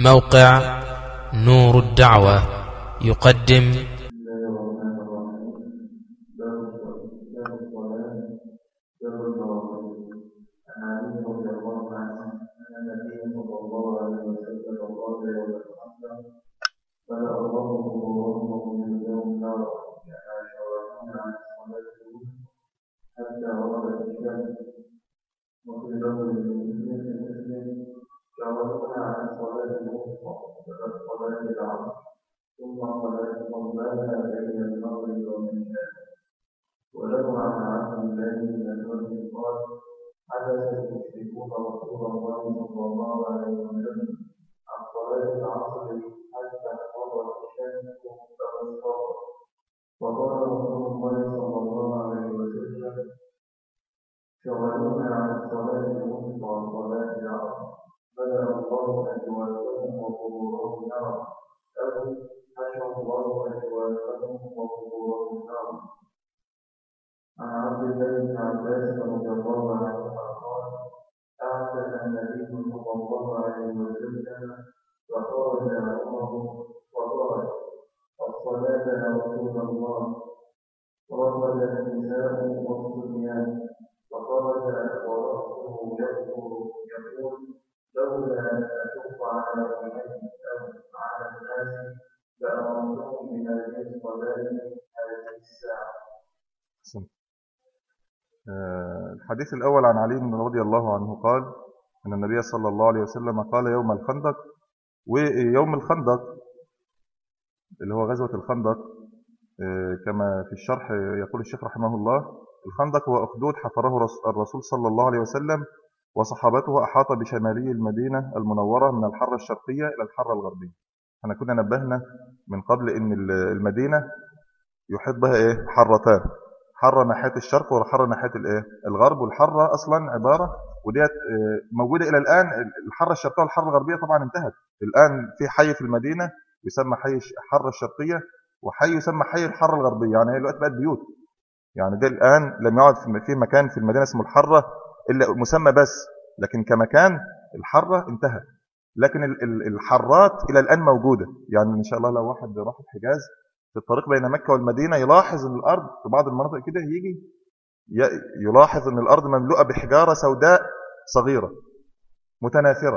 موقع نور الدعوة يقدم فلا الله قبورهم ويلزمهم نارا كما شرعون عن صلاتهم حتى غربت الشمس وفي لفظ المسلم المسلم شرعون عن صلاة الوسطى فقد صلاة العصر ثم صلاة قبلها بين المغرب والعشاء وله عن عبد الله بن مسعود قال حدث المشركون رسول الله صلى الله عليه وسلم عن صلاة العصر حتى غربت الشمس فاصفرت وقال رسول الله صلى الله عليه وسلم شغلونا عن الصلاة الوسطى صلاة العصر بلغ الله أجوافهم وقبورهم نارا أو حشر الله أجوافهم وقبورهم نارا عن عبد الله بن عباس رضي الله عنهما قال أعتق النبي صلى الله عليه وسلم فخرج عمر وقال الصلاة يا رسول الله ورد النساء والصبيان فخرج ورأسه يذكر يقول لولا أن أشق على أمتي أو على الناس لأمرتهم بهذه الصلاة هذه الساعة. الحديث الأول عن علي رضي الله عنه قال أن النبي صلى الله عليه وسلم قال يوم الخندق ويوم الخندق اللي هو غزوة الخندق كما في الشرح يقول الشيخ رحمه الله الخندق هو أخدود حفره الرسول صلى الله عليه وسلم وصحابته أحاط بشمالي المدينة المنورة من الحرة الشرقية إلى الحرة الغربية احنا كنا نبهنا من قبل أن المدينة يحيط بها إيه حرتان حرة ناحية الشرق وحرة ناحية الإيه الغرب والحرة أصلا عبارة وديت موجودة إلى الآن الحرة الشرقية والحرة الغربية طبعا انتهت الآن في حي في المدينة يسمى حي الحرة الشرقية وحي يسمى حي الحرة الغربية يعني هي دلوقتي بقت بيوت يعني ده الآن لم يعد في مكان في المدينة اسمه الحرة إلا مسمى بس لكن كمكان الحرة انتهى لكن الحرات إلى الآن موجودة يعني إن شاء الله لو واحد راح الحجاز في الطريق بين مكة والمدينة يلاحظ أن الأرض في بعض المناطق كده يجي يلاحظ أن الأرض مملوءة بحجارة سوداء صغيرة متناثرة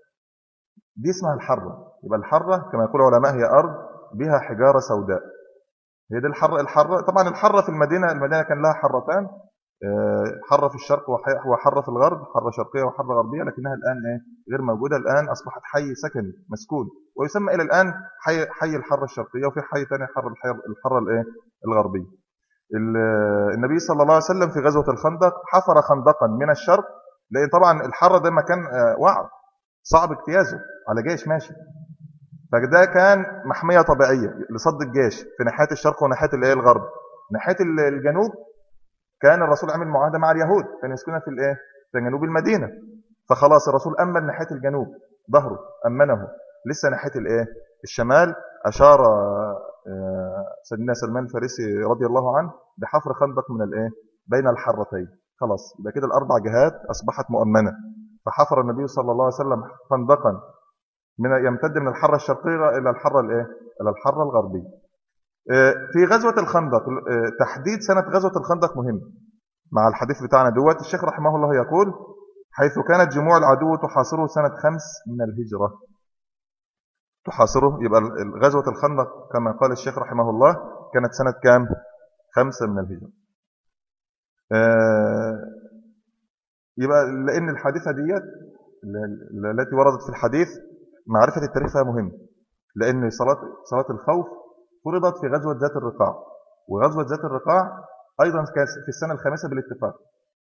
دي اسمها الحرة يبقى الحرة كما يقول العلماء هي أرض بها حجارة سوداء هي دي الحرة الحرة طبعا الحرة في المدينة المدينة كان لها حرتان حرة في الشرق وحرة في الغرب حرة شرقية وحرة غربية لكنها الآن إيه؟ غير موجودة الآن أصبحت حي سكني مسكون ويسمى إلى الآن حي, حي الحرة الشرقية وفي حي ثاني حر الحرة الإيه؟ الغربية النبي صلى الله عليه وسلم في غزوة الخندق حفر خندقا من الشرق لأن طبعا الحرة ده مكان وعر صعب اجتيازه على جيش ماشي فده كان محمية طبيعية لصد الجيش في ناحية الشرق وناحية الايه الغرب ناحية الجنوب كان الرسول عمل معاهدة مع اليهود كان يسكنها في الايه في جنوب المدينة فخلاص الرسول أمن ناحية الجنوب ظهره أمنه لسه ناحية الايه الشمال أشار سيدنا سلمان الفارسي رضي الله عنه بحفر خندق من الايه بين الحرتين خلاص يبقى كده الأربع جهات أصبحت مؤمنة فحفر النبي صلى الله عليه وسلم خندقا من يمتد من الحرة الشرقية إلى الحرة الإيه؟ إلى الحرة الغربية في غزوة الخندق تحديد سنة غزوة الخندق مهم مع الحديث بتاعنا دوت الشيخ رحمه الله يقول حيث كانت جموع العدو تحاصره سنة خمس من الهجرة تحاصره يبقى غزوة الخندق كما قال الشيخ رحمه الله كانت سنة كام خمسة من الهجرة يبقى لأن الحادثة ديت التي وردت في الحديث معرفة التاريخ فيها مهم لأن صلاة, صلاة الخوف فرضت في غزوة ذات الرقاع وغزوة ذات الرقاع أيضا كانت في السنة الخامسة بالاتفاق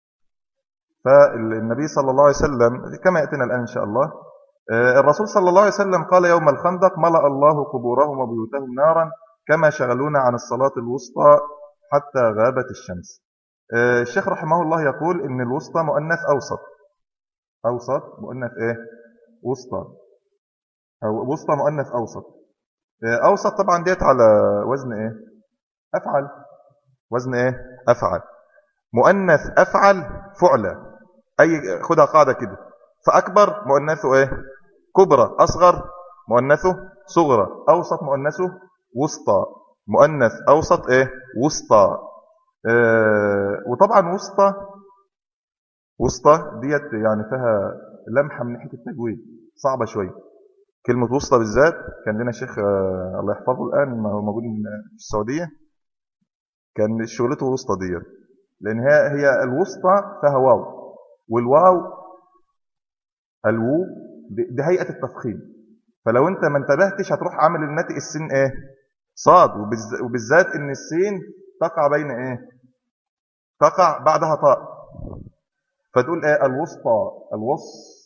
فالنبي صلى الله عليه وسلم كما يأتينا الآن إن شاء الله الرسول صلى الله عليه وسلم قال يوم الخندق ملأ الله قبورهم وبيوتهم نارا كما شغلونا عن الصلاة الوسطى حتى غابت الشمس الشيخ رحمه الله يقول ان الوسطى مؤنث أوسط أوسط مؤنث إيه وسطى أو وسطى مؤنث أوسط أوسط طبعا ديت على وزن إيه أفعل وزن إيه أفعل مؤنث أفعل فعلة أي خدها قاعدة كده فأكبر مؤنثه إيه كبرى أصغر مؤنثه صغرى أوسط مؤنثه وسطى مؤنث أوسط إيه وسطى آه وطبعا وسطى وسطى ديت يعني فيها لمحة من ناحية التجويد صعبة شوية كلمة وسطى بالذات كان لنا شيخ آه الله يحفظه الآن موجود في السعودية كان شغلته وسطى ديت لأن هي هي الوسطى فيها واو والواو الوو دي هيئة التفخيم فلو انت ما انتبهتش هتروح عامل الناتئ السين ايه صاد وبالذات ان السين تقع بين ايه تقع بعدها طاء فتقول ايه الوسطى الوص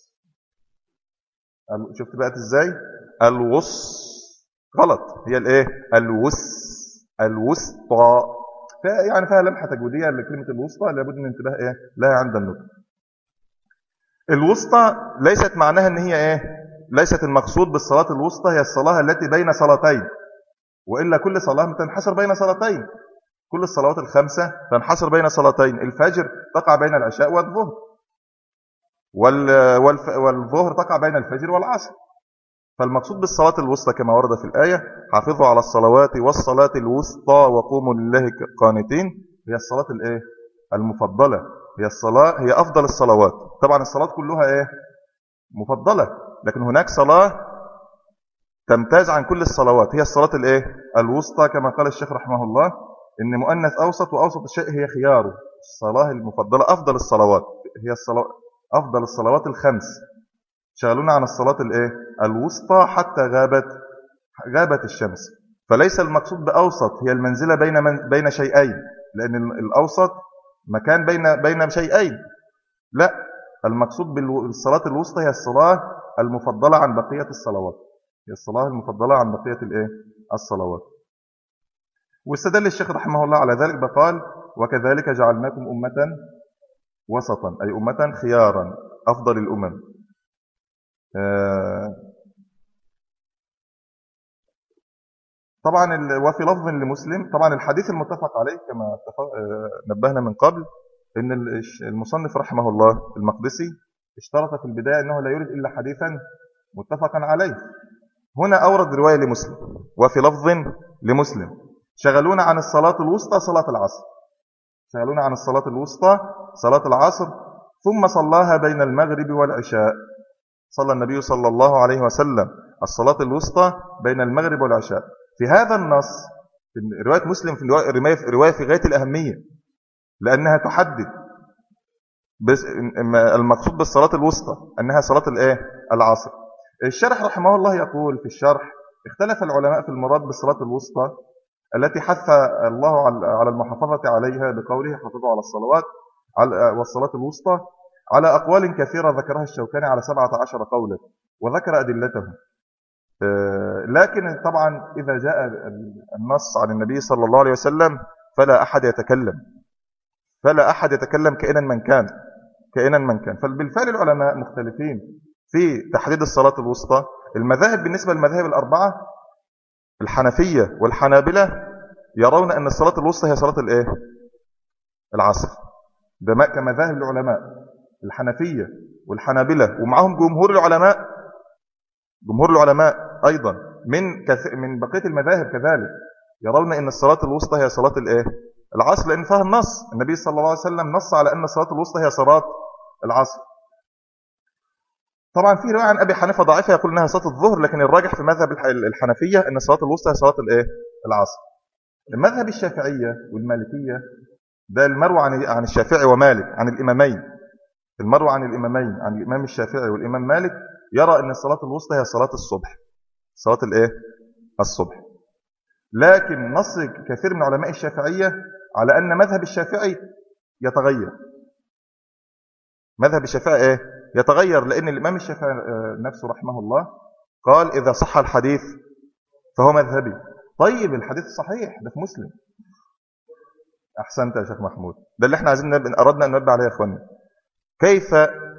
شفت بقت ازاي الوص غلط هي الايه الوس الوسطى يعني فيها لمحه تجويديه لكلمه الوسطى لابد من انتباه ايه لها عند النطق الوسطى ليست معناها ان هي ايه ليست المقصود بالصلاه الوسطى هي الصلاه التي بين صلاتين والا كل صلاه تنحصر بين صلاتين كل الصلوات الخمسه تنحصر بين صلاتين الفجر تقع بين العشاء والظهر والظهر تقع بين الفجر والعصر فالمقصود بالصلاة الوسطى كما ورد في الآية حافظوا على الصلوات والصلاة الوسطى وقوموا لله قانتين هي الصلاة الايه المفضلة هي الصلاة هي أفضل الصلوات طبعا الصلاة كلها ايه مفضلة لكن هناك صلاة تمتاز عن كل الصلوات هي الصلاة الايه الوسطى كما قال الشيخ رحمه الله ان مؤنث أوسط وأوسط الشيء هي خياره الصلاة المفضلة أفضل الصلوات هي الصلاة أفضل الصلوات الخمس شغلونا عن الصلاة الايه الوسطى حتى غابت غابت الشمس فليس المقصود بأوسط هي المنزلة بين من بين شيئين لأن الأوسط مكان بين بين شيئين لا المقصود بالصلاة الوسطى هي الصلاة المفضلة عن بقية الصلوات هي الصلاة المفضلة عن بقية الايه الصلوات واستدل الشيخ رحمه الله على ذلك بقال وكذلك جعلناكم أمة وسطا أي أمة خيارا أفضل الأمم آه، طبعا وفي لفظ لمسلم طبعا الحديث المتفق عليه كما آه، نبهنا من قبل ان المصنف رحمه الله المقدسي اشترط في البداية انه لا يريد الا حديثا متفقا عليه هنا اورد رواية لمسلم وفي لفظ لمسلم شغلونا عن الصلاة الوسطى صلاة العصر شغلونا عن الصلاة الوسطى صلاة العصر ثم صلاها بين المغرب والعشاء صلى النبي صلى الله عليه وسلم الصلاة الوسطى بين المغرب والعشاء في هذا النص في رواية مسلم في رواية في غاية الأهمية لأنها تحدد المقصود بالصلاة الوسطى أنها صلاة الإيه؟ العصر الشرح رحمه الله يقول في الشرح اختلف العلماء في المراد بالصلاة الوسطى التي حث الله على المحافظة عليها بقوله حافظوا على الصلوات والصلاة الوسطى على أقوال كثيرة ذكرها الشوكاني على 17 قولا وذكر أدلته آه، لكن طبعا إذا جاء النص عن النبي صلى الله عليه وسلم فلا أحد يتكلم فلا أحد يتكلم كائنا من كان كائنا من كان فبالفعل العلماء مختلفين في تحديد الصلاة الوسطى المذاهب بالنسبة للمذاهب الأربعة الحنفية والحنابلة يرون أن الصلاة الوسطى هي صلاة الإيه؟ العصر ده كمذاهب العلماء الحنفية والحنابلة ومعهم جمهور العلماء جمهور العلماء أيضا من كث... من بقية المذاهب كذلك يرون أن الصلاة الوسطى هي صلاة الإيه؟ العصر لأن فيها النص النبي صلى الله عليه وسلم نص على أن الصلاة الوسطى هي صلاة العصر طبعا في رواية عن أبي حنيفة ضعيفة يقول أنها صلاة الظهر لكن الراجح في مذهب الحنفية أن الصلاة الوسطى هي صلاة الإيه؟ العصر المذهب الشافعية والمالكية ده المروى عن عن الشافعي ومالك عن الإمامين المروى عن الإمامين عن الإمام الشافعي والإمام مالك يرى أن الصلاة الوسطى هي صلاة الصبح صلاة الإيه؟ الصبح لكن نص كثير من علماء الشافعية على أن مذهب الشافعي يتغير مذهب الشافعي إيه؟ يتغير لأن الإمام الشافعي آه، نفسه رحمه الله قال إذا صح الحديث فهو مذهبي طيب الحديث صحيح ده في مسلم أحسنت يا شيخ محمود ده اللي احنا عايزين أردنا أن ننبه عليه يا أخواني كيف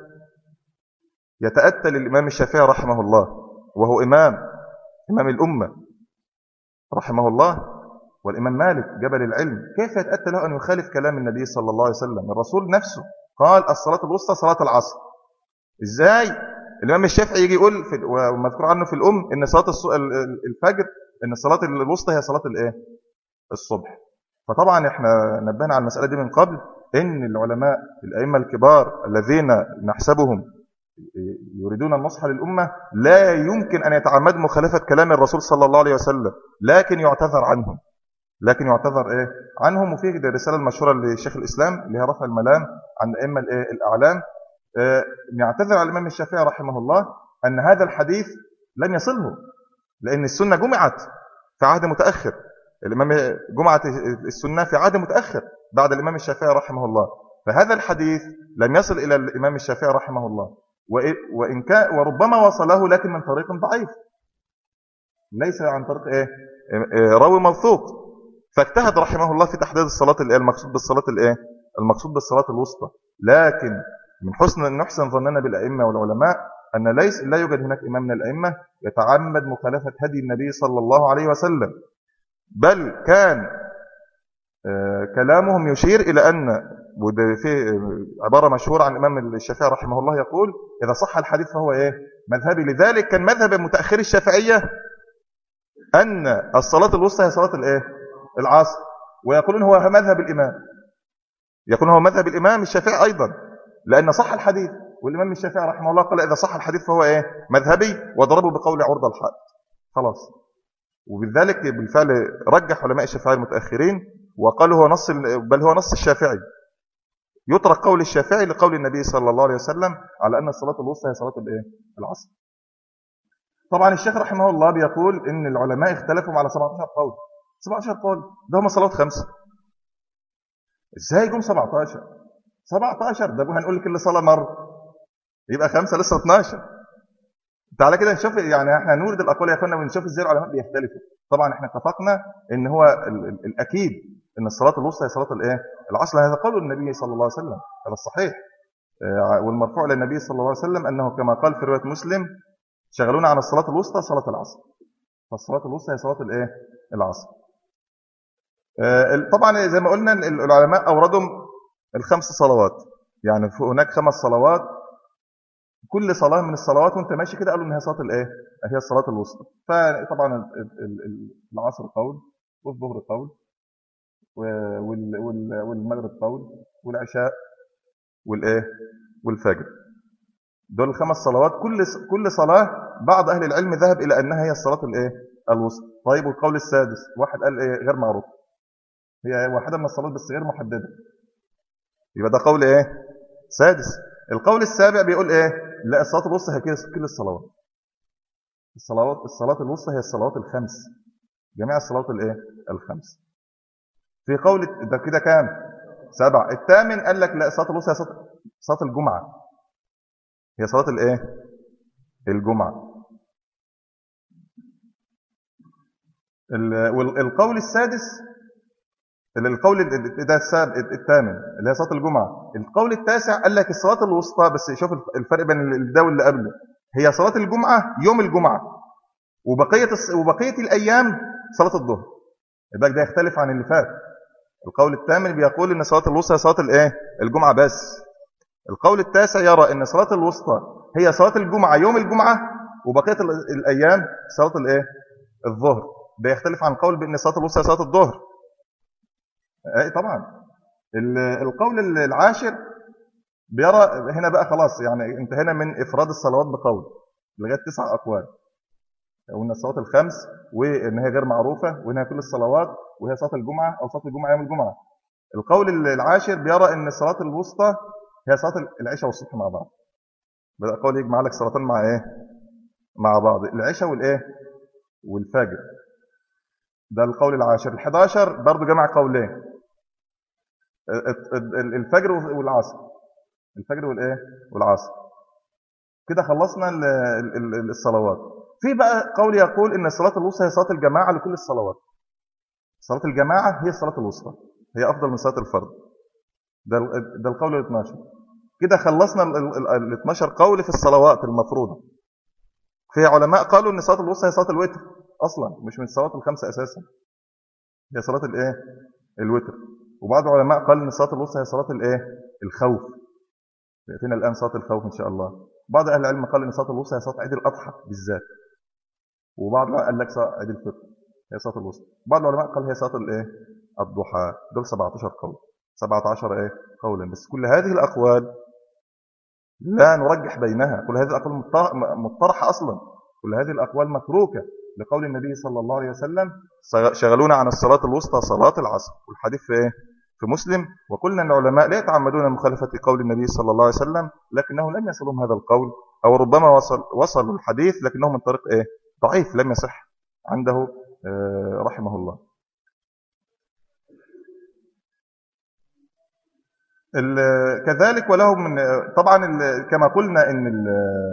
يتأتى للإمام الشافعي رحمه الله وهو إمام إمام الأمة رحمه الله والإمام مالك جبل العلم كيف يتأتى له أن يخالف كلام النبي صلى الله عليه وسلم الرسول نفسه قال الصلاة الوسطى صلاة العصر إزاي الإمام الشافعي يجي يقول في ومذكور عنه في الأم إن صلاة الص- ال- ال- الفجر إن الصلاة الوسطى هي صلاة الإيه الصبح فطبعا احنا نبهنا على المسألة دي من قبل إن العلماء الأئمة الكبار الذين نحسبهم يريدون النصح للأمة لا يمكن أن يتعمدوا مخالفة كلام الرسول صلى الله عليه وسلم لكن يعتذر عنهم لكن يعتذر إيه عنهم وفي الرسالة المشهورة لشيخ الإسلام اللي هي رفع الملام عن الأئمة الإيه؟ الأعلام آه، يعتذر على الإمام الشافعي رحمه الله أن هذا الحديث لم يصله لأن السنة جمعت في عهد متأخر الإمام جمعت السنة في عهد متأخر بعد الإمام الشافعي رحمه الله فهذا الحديث لم يصل إلى الإمام الشافعي رحمه الله وإ- وإن كان وربما وصله لكن من طريق ضعيف ليس عن طريق إيه إيه، راوي موثوق فاجتهد رحمه الله في تحديد الصلاة الإيه المقصود بالصلاة الإيه المقصود بالصلاة الوسطى لكن من حسن أن نحسن ظننا بالأئمة والعلماء أن ليس لا يوجد هناك إمام من الأئمة يتعمد مخالفة هدي النبي صلى الله عليه وسلم بل كان آه، كلامهم يشير إلى أن وده في آه، عبارة مشهورة عن الإمام الشافعي رحمه الله يقول إذا صح الحديث فهو إيه مذهبي لذلك كان مذهب متأخر الشافعية أن الصلاة الوسطى هي صلاة الإيه العصر ويقولون هو مذهب الإمام يقولون هو مذهب الإمام الشافعي أيضا لأن صح الحديث والإمام الشافعي رحمه الله قال إذا صح الحديث فهو إيه مذهبي وضربه بقول عرض الحائط خلاص وبذلك بالفعل رجح علماء الشافعي المتأخرين وقالوا هو نص ال- بل هو نص الشافعي يترك قول الشافعي لقول النبي صلى الله عليه وسلم على أن الصلاة الوسطى هي صلاة الإيه؟ العصر طبعا الشيخ رحمه الله بيقول إن العلماء اختلفوا على 17 قول 17 قول ده هم صلوات خمسة ازاي جم 17 17 ده هنقول لك كل صلاة مرة يبقى خمسة لسه 12 تعالى كده نشوف يعني احنا نورد الاقوال يا اخوانا ونشوف ازاي العلماء بيختلفوا طبعا احنا اتفقنا ان هو ال ال الاكيد ان الصلاه الوسطى هي صلاه الايه العصر هذا قول النبي صلى الله عليه وسلم هذا الصحيح آه، والمرفوع الى النبي صلى الله عليه وسلم انه كما قال في روايه مسلم شغلونا عن الصلاه الوسطى صلاه العصر فالصلاه الوسطى هي صلاه الايه العصر آه، ال- طبعا زي ما قلنا ال- العلماء اوردوا الخمس صلوات يعني في- هناك خمس صلوات كل صلاة من الصلوات وانت ماشي كده قالوا ان هي صلاة الايه هي الصلاة الوسطى فطبعا ال- ال- ال- العصر قول والظهر قول و- وال- وال- والمغرب قول والعشاء والايه والفجر دول الخمس صلوات كل كل صلاة بعض اهل العلم ذهب الى انها هي الصلاة الايه الوسطى طيب والقول السادس واحد قال ايه غير معروف هي واحدة من الصلوات بس غير محددة يبقى ده قول ايه سادس القول السابع بيقول ايه لا الصلاه الوسطى هي كده كل الصلوات الصلوات الصلاه الوسطى هي الصلوات الخمس جميع الصلوات الايه الخمس في قول ده كده كام سبعة الثامن قال لك لا الصلاه الوسطى هي صلاه صلاه الجمعه هي صلاه الايه الجمعه ال- والقول السادس القول ده السابع الثامن اللي هي صلاه الجمعه القول التاسع قال لك الصلاه الوسطى بس شوف الفرق بين ده واللي قبله هي صلاه الجمعه يوم الجمعه وبقيه الص- وبقيه الايام صلاه الظهر يبقى ده يختلف عن اللي فات القول الثامن بيقول ان صلاه الوسطى هي صلاه الايه الجمعه بس القول التاسع يرى ان صلاه الوسطى هي صلاه الجمعه يوم الجمعه وبقيه ال- الايام صلاه الايه الظهر ده يختلف عن القول بان صلاه الوسطى هي صلاه الظهر اي طبعا ال- القول العاشر بيرى هنا بقى خلاص يعني انتهينا من افراد الصلوات بقول لغايه تسع اقوال قلنا الصلوات الخمس وان هي غير معروفه وان هي كل الصلوات وهي صلاه الجمعه او صلاه الجمعه يوم الجمعه القول العاشر بيرى ان الصلاه الوسطى هي صلاه العشاء والصبح مع بعض بدا قول يجمع لك صلاتين مع ايه مع بعض العشاء والايه والفجر ده القول العاشر ال11 برضه جمع قولين الفجر والعصر الفجر والايه والعصر كده خلصنا ال- ال- ال- الصلوات في بقى قول يقول ان الصلاه الوسطى هي صلاه الجماعه لكل الصلوات صلاه الجماعه هي الصلاه الوسطى هي افضل من صلاه الفرد ده ال- ده القول ال 12 كده خلصنا ال 12 قول في الصلوات المفروضه في علماء قالوا ان صلاه الوسطى هي صلاه الوتر اصلا مش من الصلوات الخمسه اساسا هي صلاه الايه الوتر وبعض العلماء قال ان صلاه الوسطى هي صلاه الايه الخوف فينا الان صلاه الخوف ان شاء الله بعض اهل العلم قال ان صلاه الوسطى هي صلاه عيد الاضحى بالذات وبعض قال لك صلاة عيد الفطر هي صلاه الوسطى بعض العلماء قال هي صلاه الايه الضحى دول 17 قول 17 ايه قولا بس كل هذه الاقوال لا نرجح بينها كل هذه الاقوال مطرحه اصلا كل هذه الاقوال متروكه لقول النبي صلى الله عليه وسلم شغلونا عن الصلاه الوسطى صلاه العصر والحديث في ايه في مسلم وقلنا ان العلماء لا يتعمدون مخالفه قول النبي صلى الله عليه وسلم لكنهم لم يصلهم هذا القول او ربما وصل وصلوا الحديث لكنه من طريق ايه ضعيف لم يصح عنده آه، رحمه الله كذلك وله من طبعا كما قلنا ان ال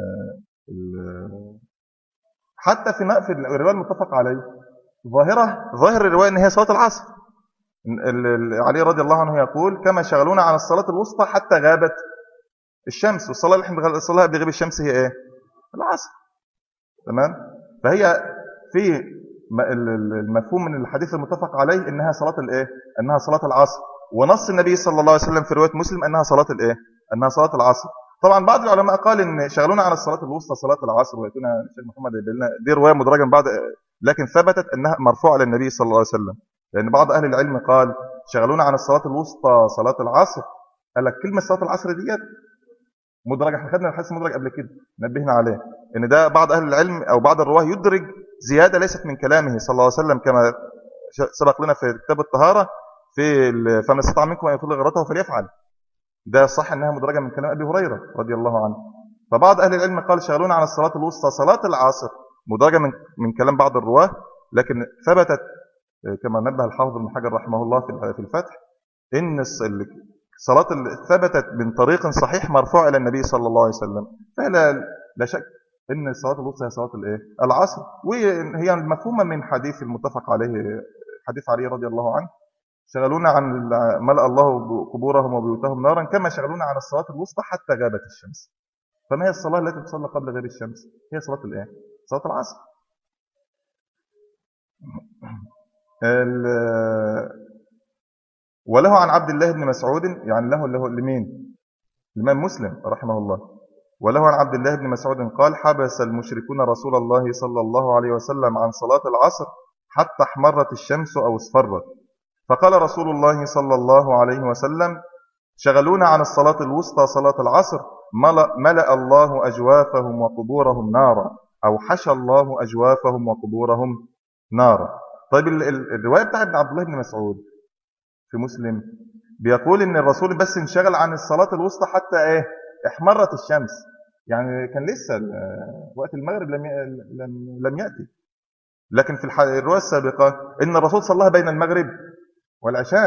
حتى في في الروايه المتفق عليه ظاهره ظاهر الروايه ان هي صلاه العصر علي رضي الله عنه يقول كما شغلونا عن الصلاه الوسطى حتى غابت الشمس والصلاه اللي احنا بنصليها بغيب الشمس هي ايه العصر تمام فهي في المفهوم من الحديث المتفق عليه انها صلاه الايه انها صلاه العصر ونص النبي صلى الله عليه وسلم في روايه مسلم انها صلاه الايه انها صلاه العصر طبعا بعض العلماء قال ان شغلونا على الصلاه الوسطى صلاه العصر وياتونا الشيخ محمد دي روايه مدرجه بعد لكن ثبتت انها مرفوعه للنبي صلى الله عليه وسلم لان بعض اهل العلم قال شغلونا عن الصلاه الوسطى صلاه العصر قال لك كلمه صلاه العصر ديت مدرج احنا خدنا الحديث مدرج قبل كده نبهنا عليه ان ده بعض اهل العلم او بعض الرواه يدرج زياده ليست من كلامه صلى الله عليه وسلم كما سبق لنا في كتاب الطهاره في فمن استطاع منكم ان يطول غرته فليفعل ده صح انها مدرجه من كلام ابي هريره رضي الله عنه فبعض اهل العلم قال شغلونا عن الصلاه الوسطى صلاه العصر مدرجه من من كلام بعض الرواه لكن ثبتت كما نبه الحافظ ابن حجر رحمه الله في الفتح ان صلاه ثبتت من طريق صحيح مرفوع الى النبي صلى الله عليه وسلم فلا لا شك ان الصلاه الوسطى هي صلاه الايه العصر وهي المفهومه من حديث المتفق عليه حديث علي رضي الله عنه شغلونا عن ملأ الله قبورهم وبيوتهم نارا كما شغلونا عن الصلاة الوسطى حتى غابت الشمس فما هي الصلاة التي تصلى قبل غياب الشمس هي صلاة الايه صلاة العصر وله عن عبد الله بن مسعود يعني له له لمين الإمام مسلم رحمه الله وله عن عبد الله بن مسعود قال حبس المشركون رسول الله صلى الله عليه وسلم عن صلاة العصر حتى احمرت الشمس أو اصفرت فقال رسول الله صلى الله عليه وسلم شغلونا عن الصلاة الوسطى صلاة العصر ملأ, ملأ الله أجوافهم وقبورهم نارا أو حشى الله أجوافهم وقبورهم نارا طيب الرواية بتاع ابن عبد الله بن مسعود في مسلم بيقول ان الرسول بس انشغل عن الصلاة الوسطى حتى ايه احمرت الشمس يعني كان لسه وقت المغرب لم لم لم ياتي لكن في الروايه السابقه ان الرسول صلى بين المغرب والعشاء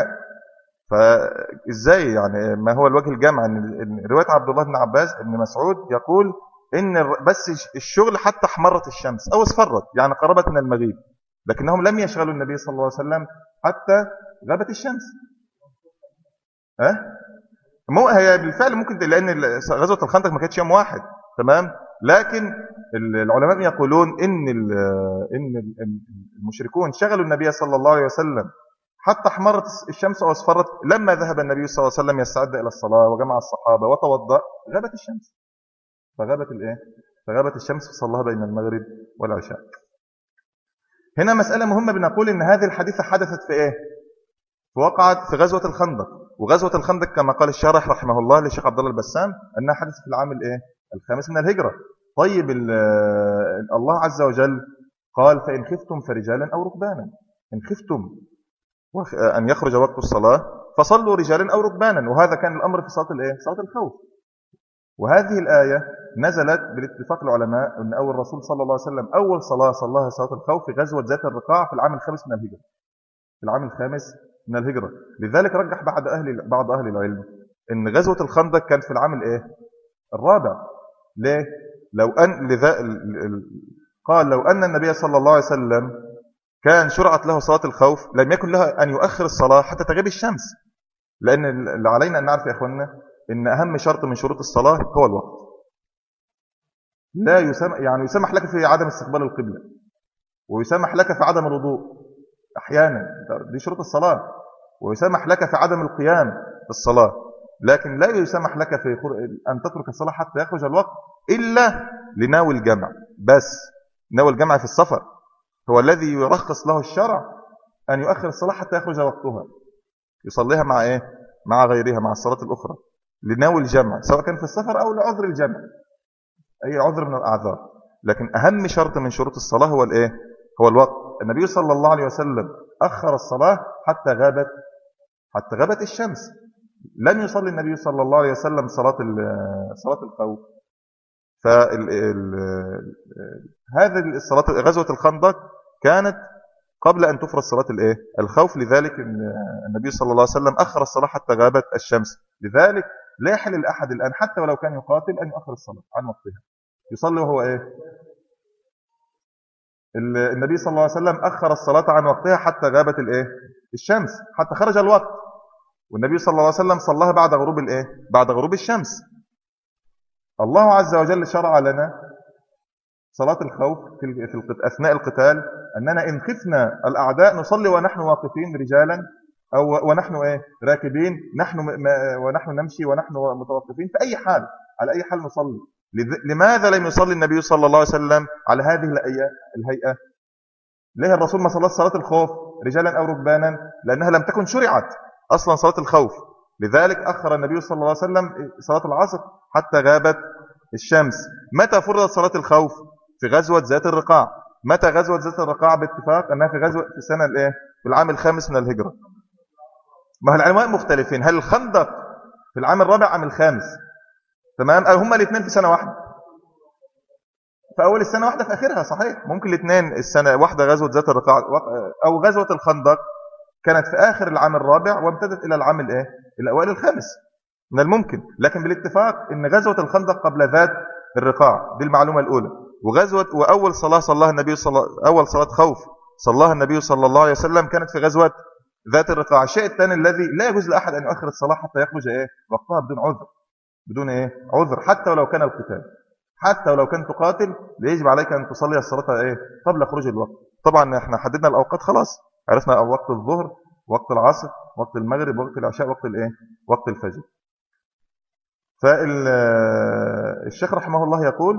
فازاي يعني ما هو الوجه الجامع ان روايه عبد الله بن عباس بن مسعود يقول ان بس الشغل حتى احمرت الشمس او اصفرت يعني قربت من المغيب لكنهم لم يشغلوا النبي صلى الله عليه وسلم حتى غابت الشمس ها أه؟ مو هي بالفعل ممكن لان غزوه الخندق ما كانتش يوم واحد تمام لكن العلماء يقولون ان ان المشركون شغلوا النبي صلى الله عليه وسلم حتى احمرت الشمس واصفرت لما ذهب النبي صلى الله عليه وسلم يستعد الى الصلاه وجمع الصحابه وتوضا غابت الشمس فغابت الايه فغابت الشمس فصلاها بين المغرب والعشاء هنا مساله مهمه بنقول ان هذه الحادثه حدثت في ايه في وقعت في غزوه الخندق وغزوه الخندق كما قال الشارح رحمه الله للشيخ عبد الله البسام انها حدثت في العام الايه الخامس من الهجره طيب الله عز وجل قال فان خفتم فرجالا او ركبانا ان خفتم أن يخرج وقت الصلاة فصلوا رجالا أو ركبانا وهذا كان الأمر في صلاة الإيه؟ صلاة الخوف وهذه الآية نزلت بالاتفاق العلماء أن أول رسول صلى الله عليه وسلم أول صلاة صلاها صلاة الخوف في غزوة ذات الرقاع في العام الخامس من الهجرة في العام الخامس من الهجرة لذلك رجح بعض أهل بعض أهل العلم أن غزوة الخندق كانت في العام الإيه؟ الرابع ليه؟ لو أن لذا قال لو أن النبي صلى الله عليه وسلم كان شرعت له صلاة الخوف لم يكن له أن يؤخر الصلاة حتى تغيب الشمس لأن اللي علينا أن نعرف يا أخوانا أن أهم شرط من شروط الصلاة هو الوقت لا يسمح يعني يسمح لك في عدم استقبال القبلة ويسمح لك في عدم الوضوء أحيانا دي شروط الصلاة ويسمح لك في عدم القيام في الصلاة لكن لا يسمح لك في أن تترك الصلاة حتى يخرج الوقت إلا لناوي الجمع بس ناوي الجمع في السفر هو الذي يرخص له الشرع أن يؤخر الصلاة حتى يخرج وقتها يصليها مع إيه؟ مع غيرها مع الصلاة الأخرى لناوي الجمع سواء كان في السفر أو لعذر الجمع أي عذر من الأعذار لكن أهم شرط من شروط الصلاة هو الإيه؟ هو الوقت النبي صلى الله عليه وسلم أخر الصلاة حتى غابت حتى غابت الشمس لم يصلي النبي صلى الله عليه وسلم صلاة صلاة الخوف هذه الصلاة غزوة الخندق كانت قبل أن تفرض صلاة الإيه؟ الخوف لذلك النبي صلى الله عليه وسلم أخر الصلاة حتى غابت الشمس لذلك لا يحل لأحد الآن حتى ولو كان يقاتل أن يؤخر الصلاة عن وقتها يصلي وهو إيه النبي صلى الله عليه وسلم أخر الصلاة عن وقتها حتى غابت الإيه الشمس حتى خرج الوقت والنبي صلى الله عليه وسلم صلاها بعد غروب الإيه بعد غروب الشمس الله عز وجل شرع لنا صلاة الخوف في أثناء القتال أننا إن خفنا الأعداء نصلي ونحن واقفين رجالا أو ونحن إيه راكبين نحن ونحن نمشي ونحن متوقفين في أي حال على أي حال نصلي لماذا لم يصلي النبي صلى الله عليه وسلم على هذه الهيئة الهيئة ليه الرسول ما صلى صلاة الخوف رجالا أو ركبانا لأنها لم تكن شرعت أصلا صلاة الخوف لذلك أخر النبي صلى الله عليه وسلم صلاة العصر حتى غابت الشمس متى فرضت صلاة الخوف في غزوة ذات الرقاع متى غزوة ذات الرقاع باتفاق أنها في غزوة في السنة الإيه في العام الخامس من الهجرة ما هو العلماء مختلفين هل الخندق في العام الرابع أم الخامس تمام أو هما الاثنين في سنة واحدة في أول السنة واحدة في آخرها صحيح ممكن الاثنين السنة واحدة غزوة ذات الرقاع أو غزوة الخندق كانت في آخر العام الرابع وامتدت إلى العام الإيه الأوائل الخامس من الممكن لكن بالاتفاق ان غزوة الخندق قبل ذات الرقاع دي المعلومة الأولى وغزوة وأول صلاة صلاها النبي صلى أول صلاة خوف صلاها النبي صلى الله عليه وسلم كانت في غزوة ذات الرقاع الشيء الثاني الذي لا يجوز لأحد أن يؤخر الصلاة حتى يخرج إيه وقتها بدون عذر بدون إيه عذر حتى ولو كان القتال حتى ولو كنت تقاتل يجب عليك أن تصلي الصلاة إيه قبل خروج الوقت طبعا احنا حددنا الأوقات خلاص عرفنا وقت الظهر وقت العصر وقت المغرب وقت العشاء وقت الايه وقت الفجر فالشيخ رحمه الله يقول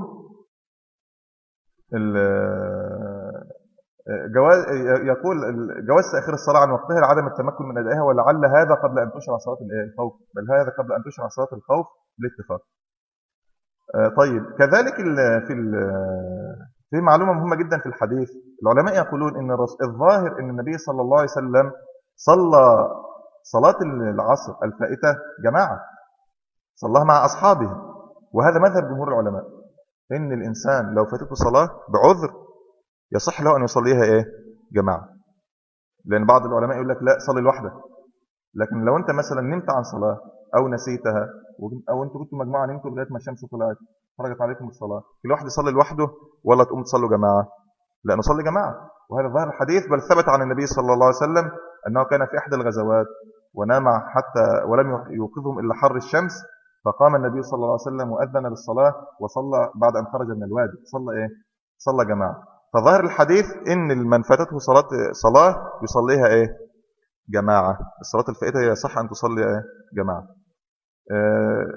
جواز يقول جواز تاخير الصلاه عن وقتها لعدم التمكن من ادائها ولعل هذا قبل ان تشرع صلاه الخوف بل هذا قبل ان تشرع صلاه الخوف بالاتفاق طيب كذلك في في معلومه مهمه جدا في الحديث العلماء يقولون ان الظاهر ان النبي صلى الله عليه وسلم صلى صلاه العصر الفائته جماعه صلاها مع أصحابه وهذا مذهب جمهور العلماء إن الإنسان لو فاتته صلاة بعذر يصح له أن يصليها إيه جماعة لأن بعض العلماء يقول لك لا صلي لوحدك لكن لو أنت مثلا نمت عن صلاة أو نسيتها أو أنتوا كنتوا مجموعة نمتوا لغاية ما الشمس طلعت خرجت عليكم الصلاة كل واحد يصلي لوحده ولا تقوم تصلوا جماعة لا نصلي جماعة وهذا ظاهر الحديث بل ثبت عن النبي صلى الله عليه وسلم أنه كان في إحدى الغزوات ونام حتى ولم يوقظهم إلا حر الشمس فقام النبي صلى الله عليه وسلم وأذن للصلاة وصلى بعد أن خرج من الوادي صلى إيه؟ صلى جماعة فظاهر الحديث إن من فاتته صلاة صلاة يصليها إيه؟ جماعة الصلاة الفائتة يصح أن تصلي إيه؟ جماعة آه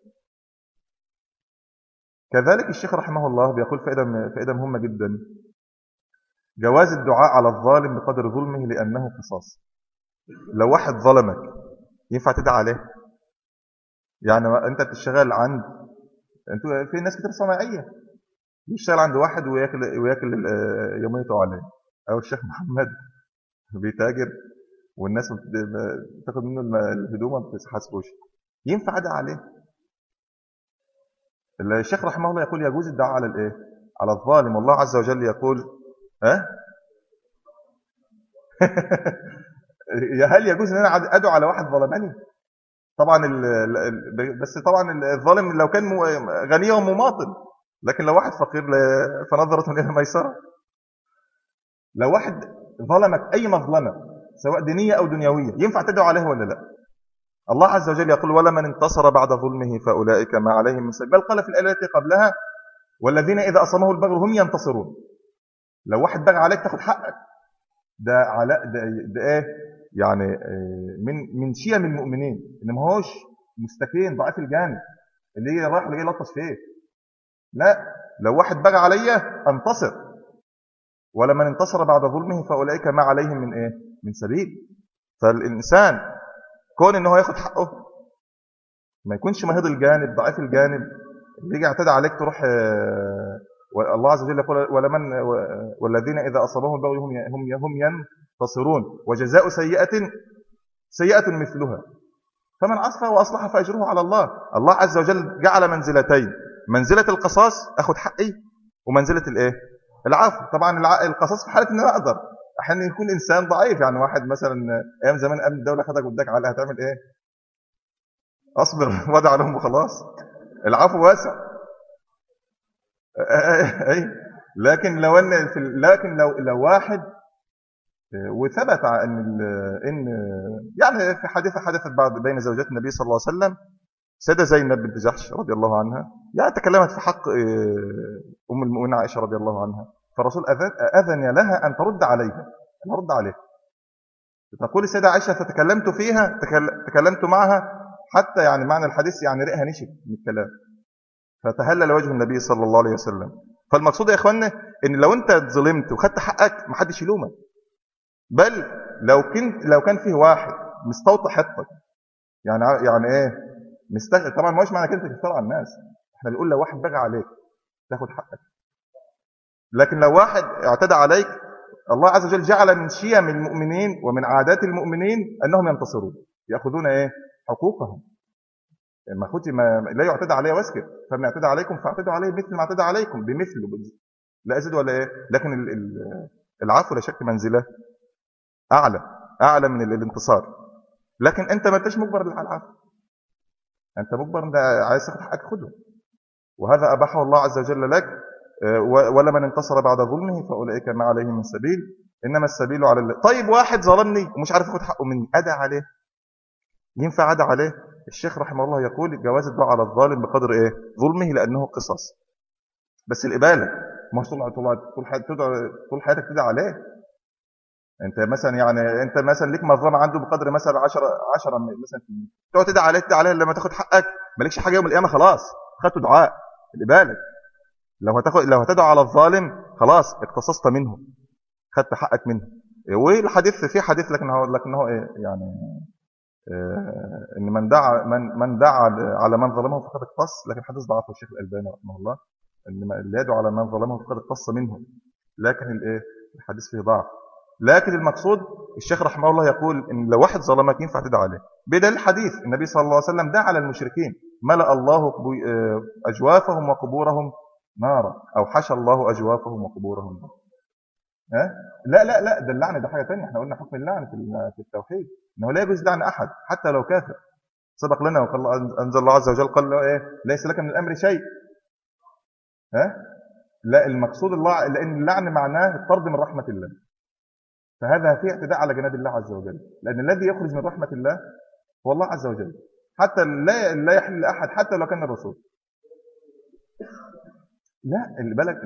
كذلك الشيخ رحمه الله بيقول فائدة, فائدة مهمة جدا جواز الدعاء على الظالم بقدر ظلمه لأنه قصاص لو واحد ظلمك ينفع تدعى عليه يعني انت بتشتغل عند انتوا في ناس كتير صناعيه بيشتغل عند واحد وياكل وياكل يوميته عليه او الشيخ محمد بيتاجر والناس بتاخد منه الهدوم ما بتحاسبوش ينفع ادعي عليه الشيخ رحمه الله يقول يجوز الدعاء على الايه على الظالم والله عز وجل يقول ها هل يجوز ان انا ادعو على واحد ظلمني طبعا بس طبعا الظالم لو كان غني ومماطل لكن لو واحد فقير فنظرة إلى الميسرة لو واحد ظلمك أي مظلمة سواء دينية أو دنيوية ينفع تدعو عليه ولا لا الله عز وجل يقول ولمن انتصر بعد ظلمه فأولئك ما عليهم من سبيل بل قال في الآية التي قبلها والذين إذا أصمه البغي هم ينتصرون لو واحد بغى عليك تاخد حقك ده علاء ده, ده ايه يعني من من شيم المؤمنين ان ما هوش مستكين ضعيف الجانب اللي يجي رايح اللي جاي يلطش فيه لا لو واحد بغى عليا انتصر ولمن انتصر بعد ظلمه فاولئك ما عليهم من ايه من سبيل فالانسان كون ان هو ياخد حقه ما يكونش مهيض الجانب ضعيف الجانب اللي يجي يعتدي عليك تروح آه، الله عز وجل يقول ولمن والذين اذا اصابهم البغي هم هم هم ينتصرون وجزاء سيئه سيئه مثلها فمن عصف واصلح فاجره على الله الله عز وجل جعل منزلتين منزله القصاص اخذ حقي ومنزله الايه العفو طبعا القصاص في حاله ان انا اقدر احيانا يكون انسان ضعيف يعني واحد مثلا ايام زمان امن الدوله خدك وداك على هتعمل ايه اصبر ودع لهم وخلاص العفو واسع اي لكن لو ان لكن لو لو واحد وثبت ان ان يعني في حادثه حدثت بعد بين زوجات النبي صلى الله عليه وسلم سيده زينب بنت جحش رضي الله عنها يعني تكلمت في حق آه، ام المؤمنين عائشه رضي الله عنها فالرسول اذن لها ان ترد عليها ان ارد عليها تقول السيده عائشه فتكلمت فيها تكلمت معها حتى يعني معنى الحديث يعني رئها نشف من الكلام فتهلل وجه النبي صلى الله عليه وسلم فالمقصود يا اخوانا ان لو انت ظلمت وخدت حقك ما حدش يلومك بل لو كنت لو كان فيه واحد مستوطى حقك يعني يعني ايه مستغل طبعا ما هوش معنى كده تشتغل على الناس احنا بنقول لو واحد بغى عليك تاخد حقك لكن لو واحد اعتدى عليك الله عز وجل جعل من شيم المؤمنين ومن عادات المؤمنين انهم ينتصرون ياخذون ايه حقوقهم ما خدش ما لا يعتدى عليه واسكت فمن اعتدى عليكم فاعتدوا عليه مثل ما اعتدى عليكم بمثله لا ازيد ولا ايه لكن العفو لا شك منزله اعلى اعلى من الانتصار لكن انت ما انتش مجبر على العفو انت مجبر انت عايز تاخد حقك خده وهذا اباحه الله عز وجل لك آه، ولمن انتصر بعد ظلمه فاولئك ما عليهم من سبيل انما السبيل على الله طيب واحد ظلمني ومش عارف ياخد حقه مني ادعى عليه ينفع ادعى عليه الشيخ رحمه الله يقول جواز الدعاء على الظالم بقدر ايه ظلمه لانه قصص بس الاباله ما طول طول حياتك طول حياتك تدعى عليه انت مثلا يعني انت مثلا ليك مظلمه عنده بقدر مثلا 10 10 مثلا تقعد تدعي عليه تدعي عليه لما تاخد حقك مالكش حاجه يوم القيامه خلاص خدته دعاء خلي بالك لو هتاخد لو هتدعو على الظالم خلاص اقتصصت منه خدت حقك منه والحديث في حديث لكن هو لكن هو ايه يعني آه، ان من دعا من من دعا على من ظلمه فقد اقتص لكن حديث ضعفه الشيخ الالباني رحمه الله ان اللي يدعو على من ظلمه فقد اقتص منه لكن الايه الحديث فيه ضعف لكن المقصود الشيخ رحمه الله يقول ان لو واحد ظلمك ينفع تدعى عليه بدل الحديث النبي صلى الله عليه وسلم دعا على المشركين ملأ الله آه، أجوافهم وقبورهم نارا أو حشى الله أجوافهم وقبورهم نارا ها؟ لا لا لا ده اللعن ده حاجة ثانيه احنا قلنا حكم اللعن في التوحيد انه لا يجوز لعن احد حتى لو كافر سبق لنا وقال انزل الله عز وجل قال له ايه ليس لك من الامر شيء ها لا المقصود الله لان اللعن معناه الطرد من رحمه الله فهذا فيه اعتداء على جناب الله عز وجل لأن الذي يخرج من رحمة الله هو الله عز وجل حتى لا لا يحل لأحد حتى لو كان الرسول لا اللي بالك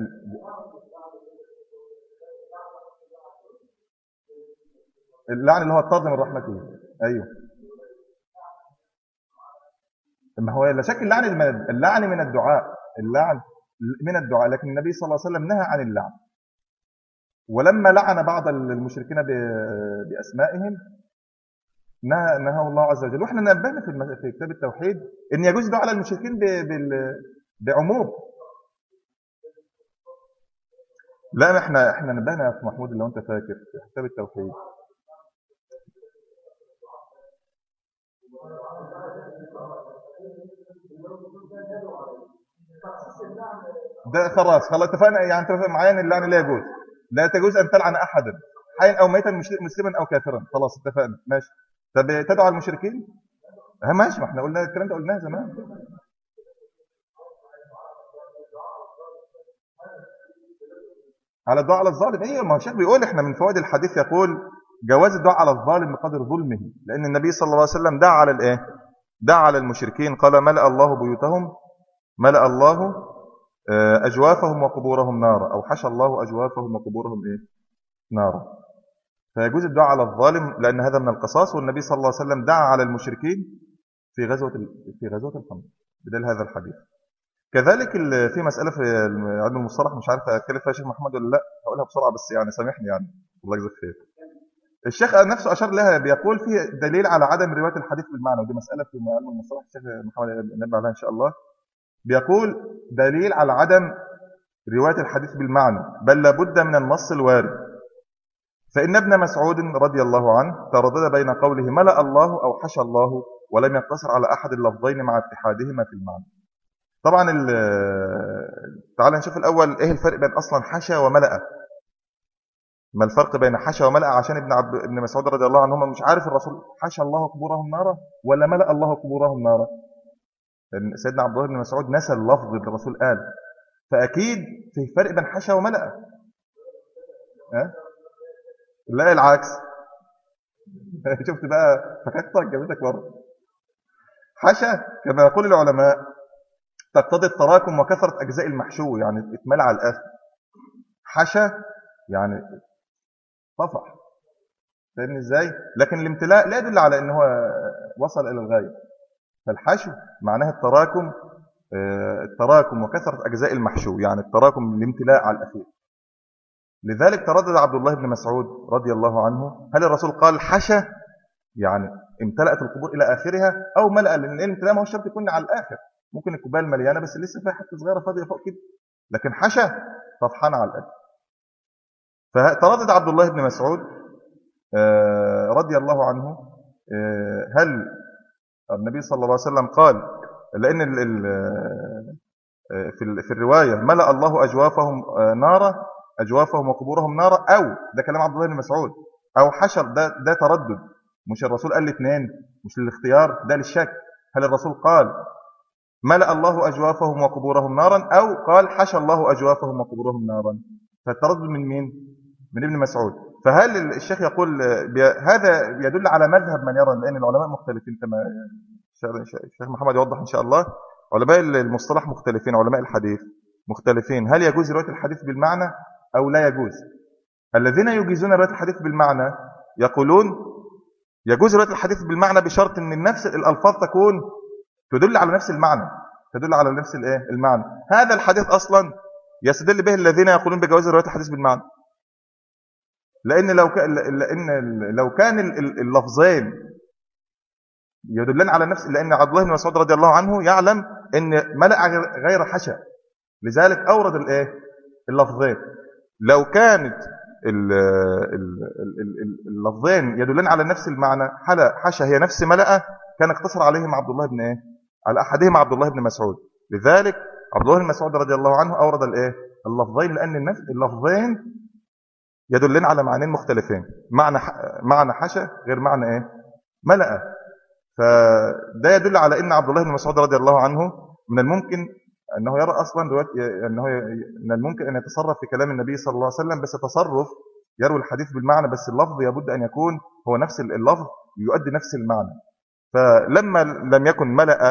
اللعن اللي هو الطرد من رحمة الله ايوه ما هو لا شك اللعن اللعن من الدعاء اللعن من الدعاء لكن النبي صلى الله عليه وسلم نهى عن اللعن ولما لعن بعض المشركين بأسمائهم نهى الله عز وجل واحنا نبهنا في في كتاب التوحيد ان يجوز دعاء على المشركين بعموم لا احنا احنا نبهنا يا محمود لو انت فاكر في كتاب التوحيد ده خلاص خلاص اتفقنا يعني اتفقنا معايا ان اللعن لا يجوز لا تجوز أن تلعن أحدا حيا أو ميتا مسلما أو كافرا خلاص اتفقنا ماشي طب تدعو على المشركين ها ماشي ما احنا قلنا الكلام ده قلناه زمان على الدعاء على الظالم ايه ما هو الشيخ بيقول احنا من فوائد الحديث يقول جواز الدعاء على الظالم بقدر ظلمه لان النبي صلى الله عليه وسلم دعا على الايه دعا على المشركين قال ملأ الله بيوتهم ملأ الله آه، أجوافهم وقبورهم نارا أو حشى الله أجوافهم وقبورهم إيه؟ نارا فيجوز الدعاء على الظالم لأن هذا من القصاص والنبي صلى الله عليه وسلم دعا على المشركين في غزوة في غزوة الخندق بدل هذا الحديث كذلك ال- في مسألة في علم المصطلح مش عارف أتكلم فيها شيخ محمد ولا لا هقولها بسرعة بس يعني سامحني يعني الله يجزاك خير الشيخ نفسه أشار لها بيقول في دليل على عدم رواية الحديث بالمعنى ودي مسألة في علم المصطلح الشيخ محمد نبه عليها إن شاء الله بيقول دليل على عدم رواية الحديث بالمعنى بل لابد من النص الوارد فإن ابن مسعود رضي الله عنه تردد بين قوله ملأ الله أو حشى الله ولم يقتصر على أحد اللفظين مع اتحادهما في المعنى طبعا ال- تعال نشوف الأول إيه الفرق بين أصلا حشى وملأ ما الفرق بين حشى وملأ عشان ابن عبد ابن مسعود رضي الله عنهما مش عارف الرسول حشى الله قبورهم نارا ولا ملأ الله قبورهم نارا لأن سيدنا عبد الله بن مسعود نسى اللفظ اللي الرسول قال فأكيد في فرق بين حشى وملأ ها؟ لا العكس شفت بقى فكتك جابتك بره حشى كما يقول العلماء تقتضي التراكم وكثرة أجزاء المحشو يعني اتملى على الآخر حشى يعني طفح فاهمني ازاي لكن الامتلاء لا يدل على ان هو وصل الى الغايه فالحشو معناها التراكم آه، التراكم وكثره اجزاء المحشو يعني التراكم الامتلاء على الاخير لذلك تردد عبد الله بن مسعود رضي الله عنه هل الرسول قال حشى يعني امتلأت القبور الى اخرها او ملأ لان الامتلاء ما هو شرط يكون على الاخر ممكن الكوبايه المليانه بس لسه فيها حته صغيره فاضيه فوق كده لكن حشى طفحان على الاخر فتردد عبد الله بن مسعود آه، رضي الله عنه آه، هل النبي صلى الله عليه وسلم قال لأن ال ال آه، في ال- في الرواية ملأ الله أجوافهم آه، نارا أجوافهم وقبورهم نارا أو ده كلام عبد الله بن مسعود أو حشر ده ده تردد مش الرسول قال الاثنين مش للاختيار ده للشك هل الرسول قال ملأ الله أجوافهم وقبورهم نارا أو قال حشى الله أجوافهم وقبورهم نارا فالتردد من مين؟ من ابن مسعود فهل الشيخ يقول بي- هذا يدل على مذهب من يرى لأن العلماء مختلفين كما الشيخ محمد يوضح إن شاء الله علماء المصطلح مختلفين علماء الحديث مختلفين هل يجوز رواية الحديث بالمعنى أو لا يجوز الذين يجيزون رواية الحديث بالمعنى يقولون يجوز رواية الحديث بالمعنى بشرط أن نفس الألفاظ تكون تدل على نفس المعنى تدل على نفس الايه المعنى هذا الحديث أصلا يستدل به الذين يقولون بجواز رواية الحديث بالمعنى لأن لو كان لأن لو كان ال- ال- اللفظين يدلان على نفس لأن عبد الله بن مسعود رضي الله عنه يعلم أن ملأ غير- غير حشى لذلك أورد الإيه اللفظين لو كانت ال- ال- ال- ال- اللفظين يدلان على نفس المعنى حلا حشى هي نفس ملأ كان اقتصر عليهم عبد الله بن إيه على أحدهما عبد الله بن مسعود لذلك عبد الله بن مسعود رضي الله عنه أورد الإيه اللفظين لأن النفس اللفظين يدلن على معنيين مختلفين معنى ح- معنى حشى غير معنى ايه ملأ فده يدل على ان عبد الله بن مسعود رضي الله عنه من الممكن انه يرى اصلا روايه انه ي- من الممكن ان يتصرف في كلام النبي صلى الله عليه وسلم بس تصرف يروي الحديث بالمعنى بس اللفظ لابد ان يكون هو نفس اللفظ يؤدي نفس المعنى فلما لم يكن ملأ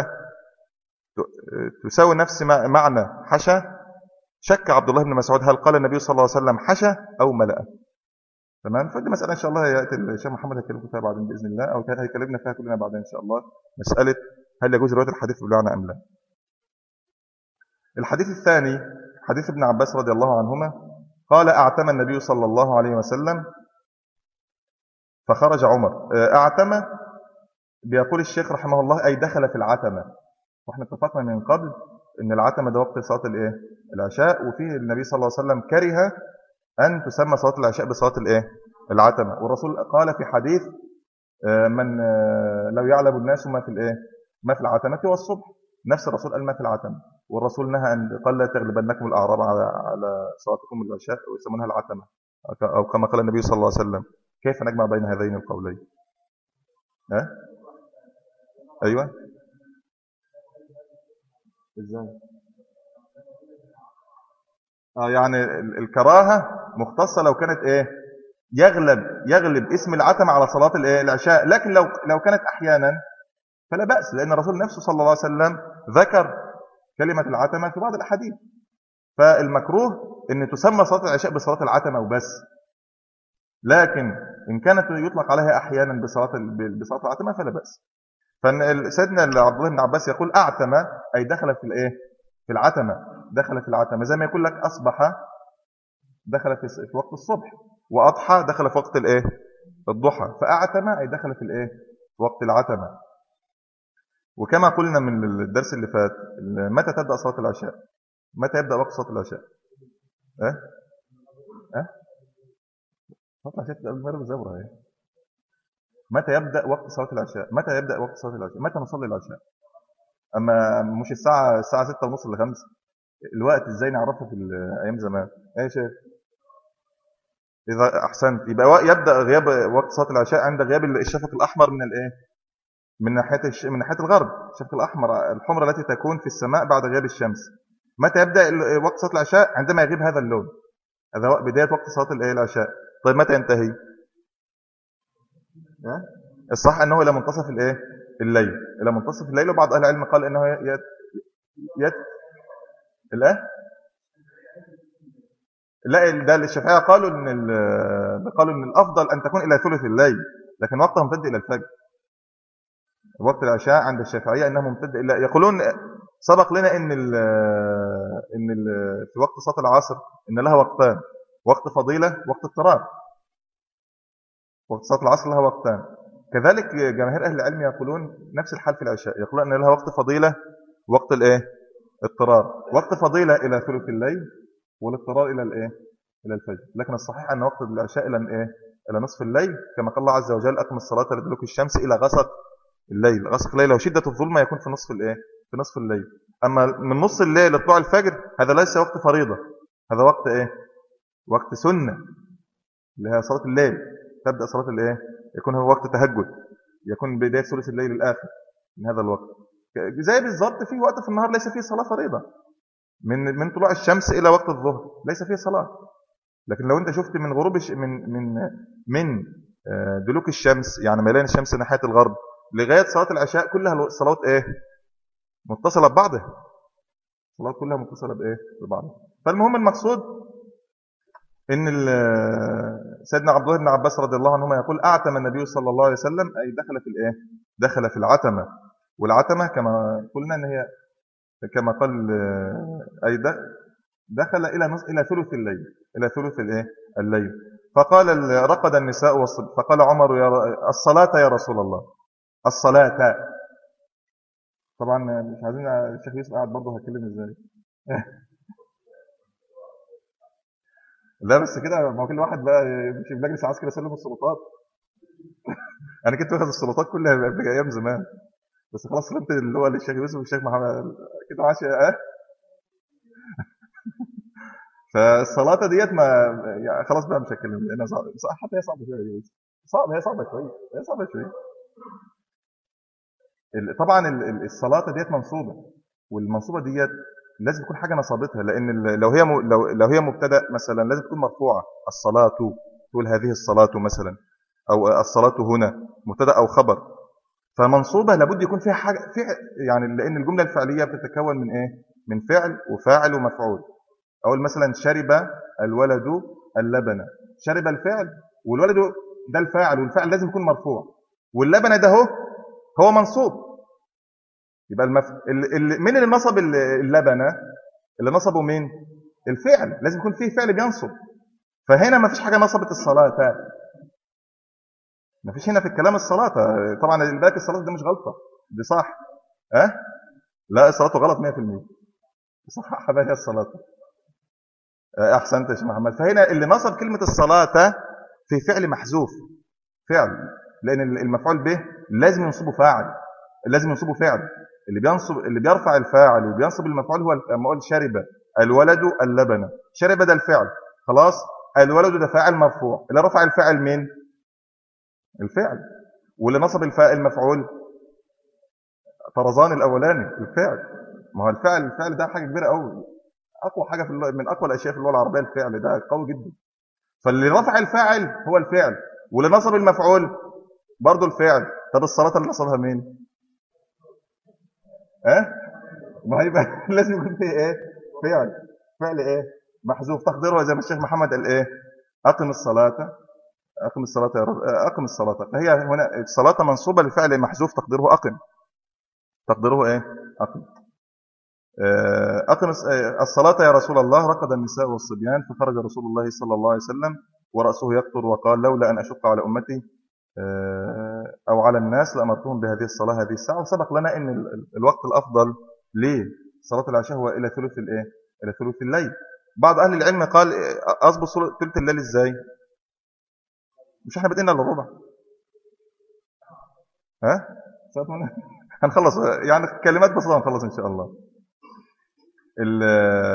ت- تساوي نفس مع- معنى حشى شك عبد الله بن مسعود هل قال النبي صلى الله عليه وسلم حشى او ملأ تمام فدي مسألة إن شاء الله يأتي الشيخ محمد هيكلمكم فيها بعدين بإذن الله أو كان هيكلمنا فيها كلنا بعدين إن شاء الله مسألة هل يجوز رواية الحديث بالمعنى أم لا الحديث الثاني حديث ابن عباس رضي الله عنهما قال أعتم النبي صلى الله عليه وسلم فخرج عمر أعتم بيقول الشيخ رحمه الله أي دخل في العتمة واحنا اتفقنا من قبل ان العتمة ده وقت صلاة الايه العشاء وفيه النبي صلى الله عليه وسلم كره أن تسمى صلاة العشاء بصلاة الإيه؟ العتمة والرسول قال في حديث آه، من آه، لو يعلم الناس ما في الإيه؟ ما في العتمة والصبح نفس الرسول قال ما في العتمة والرسول نهى أن قال لا تغلبنكم الأعراب على على صلاتكم العشاء ويسمونها العتمة أو كما قال النبي صلى الله عليه وسلم كيف نجمع بين هذين القولين؟ ها؟ أيوه ازاي؟ اه يعني ال- الكراهه مختصه لو كانت ايه يغلب يغلب اسم العتمه على صلاه الايه العشاء لكن لو لو كانت احيانا فلا باس لان الرسول نفسه صلى الله عليه وسلم ذكر كلمه العتمه في بعض الاحاديث فالمكروه ان تسمى صلاه العشاء بصلاه العتمه وبس لكن ان كانت يطلق عليها احيانا بصلاه ال- بصلاه العتمه فلا باس فسيدنا عبد الله بن عباس يقول اعتم اي دخل في الايه في العتمه دخل في العتمه زي ما يقول لك اصبح دخل في في وقت الصبح واضحى دخل في وقت الايه الضحى فاعتم اي دخل في الايه في وقت العتمه وكما قلنا من الدرس اللي فات متى تبدا صلاه العشاء متى يبدا وقت صلاه العشاء اه اه صلاه العشاء تبدا المغرب الزبره اهي متى يبدا وقت صلاه العشاء متى يبدا وقت صلاه العشاء متى نصلي العشاء اما مش الساعه الساعه 6 ونص ل 5 الوقت ازاي نعرفه في ايام زمان ايه يا شيخ اذا احسنت يبقى يبدا غياب وقت صلاه العشاء عند غياب الشفق الاحمر من الايه من ناحيه الش... من ناحيه الغرب الشفق الاحمر الحمره التي تكون في السماء بعد غياب الشمس متى يبدا وقت صلاه العشاء عندما يغيب هذا اللون هذا بدايه وقت صلاه الايه العشاء طيب متى ينتهي الصح انه الى منتصف الايه الليل الى منتصف الليل وبعض اهل العلم قال انه يت يت الايه لا ده الشافعيه قالوا ان قالوا ان الافضل ان تكون الى ثلث الليل لكن وقتها ممتد الى الفجر وقت العشاء عند الشافعيه انه ممتد الى يقولون سبق لنا ان ال ان ال في وقت صلاه العصر ان لها وقتان وقت فضيله وقت اضطرار وقت صلاه العصر لها وقتان كذلك جماهير اهل العلم يقولون نفس الحال في العشاء يقولون ان لها وقت فضيله وقت الايه اضطرار وقت فضيله الى ثلث الليل والاضطرار الى الايه الى الفجر لكن الصحيح ان وقت العشاء الى ايه الى نصف الليل كما قال الله عز وجل اقم الصلاه لدلوك الشمس الى غسق الليل غسق الليل وشده الظلمه يكون في نصف الايه في نصف الليل اما من نص الليل لطلوع الفجر هذا ليس وقت فريضه هذا وقت ايه وقت سنه اللي هي صلاه الليل تبدا صلاه الايه يكون هو وقت تهجد يكون بدايه ثلث الليل الاخر من هذا الوقت زي بالظبط في وقت في النهار ليس فيه صلاه فريضه من من طلوع الشمس الى وقت الظهر ليس فيه صلاه لكن لو انت شفت من غروب من من من دلوك الشمس يعني ميلان الشمس ناحيه الغرب لغايه صلاه العشاء كلها صلوات ايه متصله ببعضها الصلاه كلها متصله بايه ببعضها فالمهم المقصود ان سيدنا عبد الله بن عباس رضي الله عنهما يقول اعتم النبي صلى الله عليه وسلم اي دخل في الايه دخل في العتمه والعتمه كما قلنا ان هي كما قال اي دخل الى نص الى ثلث الليل الى ثلث الايه الليل فقال رقد النساء والصب فقال عمر يا الصلاه يا رسول الله الصلاه طبعا مش عايزين الشيخ يوسف قاعد برضه هتكلم ازاي لا بس كده ما هو كل واحد بقى يمشي في مجلس عسكري يسلم السلطات انا كنت واخد السلطات كلها قبل ايام زمان بس خلاص سلمت اللي هو للشيخ يوسف والشيخ محمد كده ماشي اه فالصلاه ديت ما يعني خلاص بقى مش هتكلم لانها صعبه حتى هي صعبه شويه يا يوسف صعبه هي صعبه شويه هي صعبه شويه طبعا الصلاه ديت منصوبه والمنصوبه ديت لازم تكون حاجه نصبتها لان لو هي لو لو هي مبتدا مثلا لازم تكون مرفوعه الصلاه تقول هذه الصلاه مثلا او الصلاه هنا مبتدا او خبر فمنصوبه لابد يكون فيها حاجه فعل يعني لان الجمله الفعليه بتتكون من ايه من فعل وفاعل ومفعول اقول مثلا شرب الولد اللبن شرب الفعل والولد ده الفاعل والفعل لازم يكون مرفوع واللبن ده هو هو منصوب يبقى المف... اللي... مين اللي نصب اللبن اللي نصبه مين الفعل لازم يكون فيه فعل بينصب فهنا ما فيش حاجه نصبت الصلاه ما فيش هنا في الكلام الصلاه طبعا اللي بالك الصلاه دي مش غلطه دي صح ها أه؟ لا صلاته غلط 100% صح بقى هي الصلاه احسنت يا شيخ محمد فهنا اللي نصب كلمه الصلاه في فعل محذوف فعل لان المفعول به لازم ينصبه فاعل لازم ينصبه فعل اللي بينصب اللي بيرفع الفاعل وبينصب المفعول هو لما اقول شرب الولد اللبن شرب ده الفعل خلاص الولد ده فاعل مرفوع اللي رفع الفاعل مين الفعل واللي نصب الفاعل المفعول طرزان الاولاني الفعل ما هو الفعل الفعل ده حاجه كبيره قوي اقوى حاجه في اللغة من اقوى الاشياء في اللغه العربيه الفعل ده قوي جدا فاللي رفع الفاعل هو الفعل واللي نصب المفعول برضه الفعل طب الصلاه اللي نصبها مين ها أه؟ ما هيبقى لازم يكون فيه ايه فعل فعل ايه محذوف تقديره زي ما الشيخ محمد قال ايه اقم الصلاه اقم الصلاه يا رب اقم الصلاه فهي هنا الصلاه منصوبه لفعل محذوف تقديره اقم تقديره ايه اقم آه، اقم الس- آه، الصلاه يا رسول الله ركض النساء والصبيان فخرج رسول الله صلى الله عليه وسلم وراسه يقطر وقال لولا ان اشق على امتي آه، او على الناس لامرتهم بهذه الصلاه هذه الساعه وسبق لنا ان ال- ال- الوقت الافضل لصلاه العشاء هو الى ثلث الايه الى ثلث الليل بعض اهل العلم قال آه، اظبط صلاه ثلث الليل ازاي مش احنا بدينا الا الربع ها ساعة ما- هنخلص يعني كلمات بسيطه هنخلص ان شاء الله ال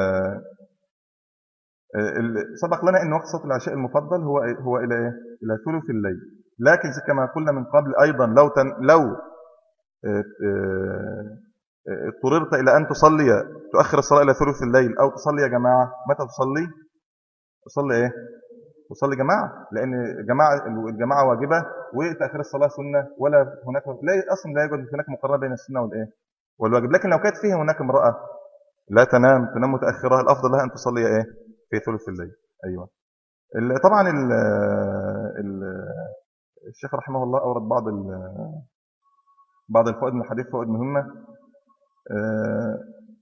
ال- سبق لنا ان وقت صلاه العشاء المفضل هو هو الى ايه الى ثلث الليل لكن كما قلنا من قبل ايضا لو تن لو آه، آه، آه، اضطررت الى ان تصلي تؤخر الصلاه الى ثلث الليل او تصلي يا جماعه متى تصلي تصلي ايه تصلي جماعه لان جماعه الجماعه واجبه وتاخير الصلاه سنه ولا هناك لا اصلا لا يوجد هناك مقارنه بين السنه والايه والواجب لكن لو كانت فيها هناك امراه لا تنام تنام متاخره الافضل لها ان تصلي ايه في ثلث الليل ايوه ال- طبعا ال ال الشيخ رحمه الله اورد بعض ال- بعض الفوائد من الحديث فوائد مهمه آه،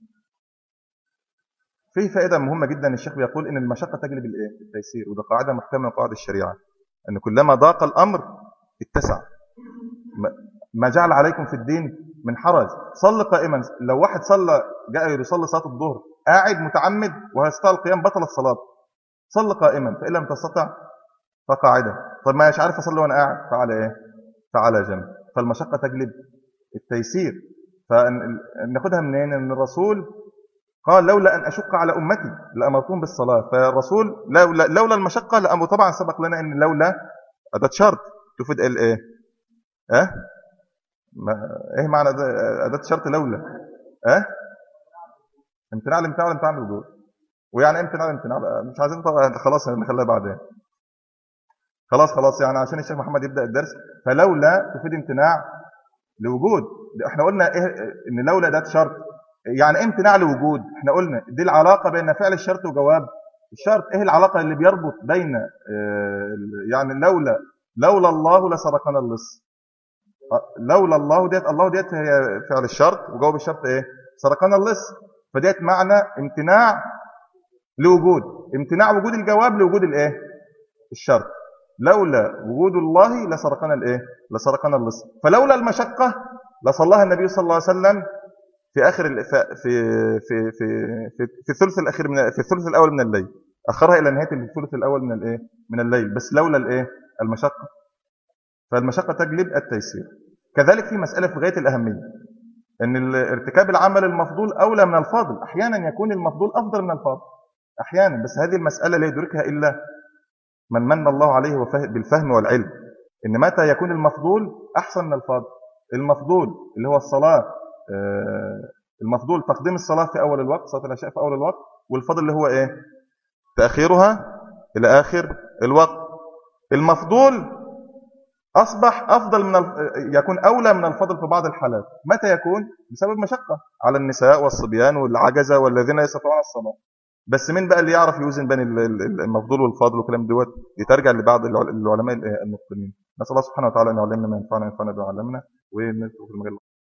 في فائده مهمه جدا الشيخ بيقول ان المشقه تجلب الايه التيسير وده قاعده محكمه من قواعد الشريعه ان كلما ضاق الامر اتسع ما- ما جعل عليكم في الدين من حرج صل قائما لو واحد صلى جاء يصلي صلاه الظهر قاعد متعمد وهيستطيع القيام بطلت صلاته صل قائما فان لم تستطع فقاعدا طب ما مش عارف اصلي وانا قاعد فعلى ايه فعلى جنب فالمشقه تجلب التيسير فناخدها منين ان الرسول قال لولا ان اشق على امتي لامرتهم بالصلاه فالرسول لولا لولا المشقه لامر طبعا سبق لنا ان لولا اداه شرط تفيد الايه اه ما ايه معنى ده- اداه شرط لولا اه امتناع الامتناع الامتناع الوجود ويعني ايه امتناع الامتناع بقى؟ مش عايزين طبعا خلاص نخليها بعدين خلاص خلاص يعني عشان الشيخ محمد يبدا الدرس فلولا تفيد امتناع لوجود احنا قلنا ايه ان لولا ده شرط يعني ايه امتناع لوجود احنا قلنا دي العلاقه بين فعل الشرط وجواب الشرط ايه العلاقه اللي بيربط بين آه، يعني لولا لولا الله لسبقنا اللص آه، لولا الله ديت الله ديت هي فعل الشرط وجواب الشرط ايه سرقنا اللص فديت معنى امتناع لوجود امتناع وجود الجواب لوجود الايه الشرط لولا وجود الله لسرقنا الايه لسرقنا اللص فلولا المشقه لصلاها النبي صلى الله عليه وسلم في اخر ال- في في في في في, في الثلث الاخير من في الثلث الاول من الليل اخرها الى نهايه الثلث الاول من الايه من الليل بس لولا الايه المشقه فالمشقه تجلب التيسير كذلك في مساله في غايه الاهميه ان ال- ارتكاب العمل المفضول اولى من الفاضل احيانا يكون المفضول افضل من الفاضل احيانا بس هذه المساله لا يدركها الا من من الله عليه وفه- بالفهم والعلم ان متى يكون المفضول احسن من الفاضل المفضول اللي هو الصلاه آه، المفضول تقديم الصلاه في اول الوقت صلاه العشاء في اول الوقت والفضل اللي هو ايه تاخيرها الى اخر الوقت المفضول اصبح افضل من الف... يكون اولى من الفضل في بعض الحالات متى يكون بسبب مشقه على النساء والصبيان والعجزه والذين يستطيعون الصلاه بس مين بقى اللي يعرف يوزن بين ال- ال- المفضول والفاضل والكلام دوت يترجع لبعض الع- العلماء المتقنين نسال الله سبحانه وتعالى ان يعلمنا ما ينفعنا وينفعنا بما علمنا ونترك المجال